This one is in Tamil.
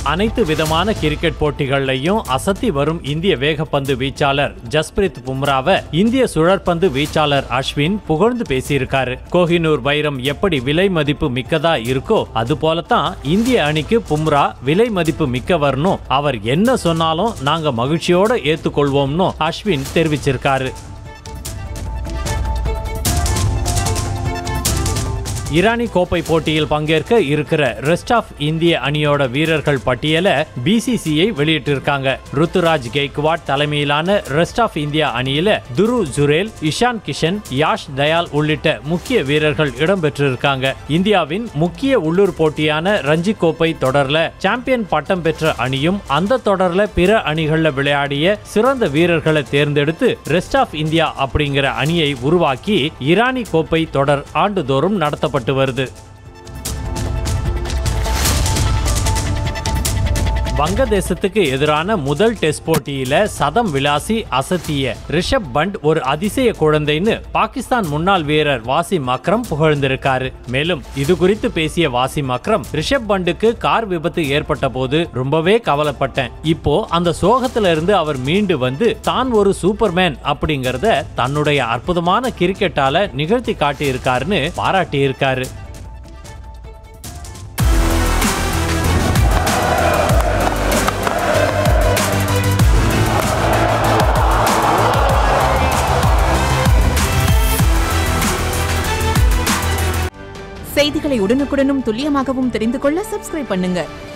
அனைத்து விதமான கிரிக்கெட் போட்டிகள்லையும் அசத்தி வரும் இந்திய வேகப்பந்து வீச்சாளர் ஜஸ்பிரித் பும்ராவை இந்திய சுழற்பந்து வீச்சாளர் அஸ்வின் புகழ்ந்து பேசியிருக்காரு கோஹினூர் வைரம் எப்படி விலை மதிப்பு மிக்கதா இருக்கோ அது போலத்தான் இந்திய அணிக்கு பும்ரா விலை மதிப்பு மிக்கவர்னும் அவர் என்ன சொன்னாலும் நாங்க மகிழ்ச்சியோட ஏத்துக்கொள்வோம்னு அஸ்வின் தெரிவிச்சிருக்காரு இரானி கோப்பை போட்டியில் பங்கேற்க இருக்கிற ரெஸ்ட் ஆஃப் இந்திய அணியோட வீரர்கள் பட்டியலை பிசிசிஐ வெளியிட்டிருக்காங்க ருத்துராஜ் கெய்க்வாட் தலைமையிலான ரெஸ்ட் ஆஃப் இந்தியா அணியில துரு ஜுரேல் இஷான் கிஷன் யாஷ் தயால் உள்ளிட்ட முக்கிய வீரர்கள் இடம்பெற்றிருக்காங்க இந்தியாவின் முக்கிய உள்ளூர் போட்டியான ரஞ்சி கோப்பை தொடர்ல சாம்பியன் பட்டம் பெற்ற அணியும் அந்த தொடர்ல பிற அணிகள்ல விளையாடிய சிறந்த வீரர்களை தேர்ந்தெடுத்து ரெஸ்ட் ஆஃப் இந்தியா அப்படிங்கிற அணியை உருவாக்கி இரானி கோப்பை தொடர் ஆண்டுதோறும் நடத்தப்பட்டு வருது வங்கதேசத்துக்கு எதிரான முதல் டெஸ்ட் போட்டியில சதம் விளாசி அசத்திய ரிஷப் பண்ட் ஒரு அதிசய குழந்தைன்னு பாகிஸ்தான் முன்னாள் வீரர் வாசிம் அக்ரம் புகழ்ந்திருக்காரு மேலும் இது குறித்து பேசிய வாசிம் அக்ரம் ரிஷப் பண்டுக்கு கார் விபத்து ஏற்பட்ட போது ரொம்பவே கவலைப்பட்டேன் இப்போ அந்த சோகத்துல இருந்து அவர் மீண்டு வந்து தான் ஒரு சூப்பர்மேன் அப்படிங்கறத தன்னுடைய அற்புதமான கிரிக்கெட்டால நிகழ்த்தி காட்டியிருக்காருன்னு பாராட்டியிருக்காரு செய்திகளை உடனுக்குடனும் துல்லியமாகவும் தெரிந்து கொள்ள சப்ஸ்கிரைப் பண்ணுங்க